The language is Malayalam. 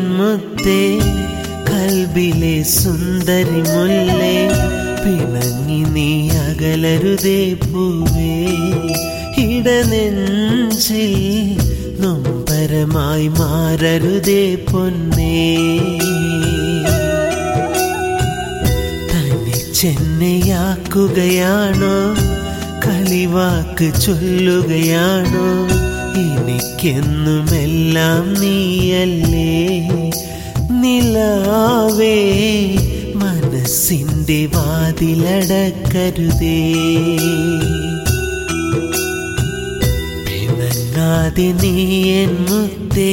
മുത്തേ കൽബിലെ സുന്ദരി മുല്ലേ പിണങ്ങി നീ അകലരുതേ പൂവേ ഇടനെഞ്ചിൽ നൊമ്പരമായി മാറരുതേ പൊന്നേ തനിച്ചെന്നെയാക്കുകയാണോ കളിവാക്ക് ചൊല്ലുകയാണോ എനിക്കെന്നുമെല്ലാം നീയല്ലേ നിലാവേ മനസ്സിൻ്റെ വാതിലടക്കരുതേ പിണങ്ങാതെ നീ എൻ മുത്തേ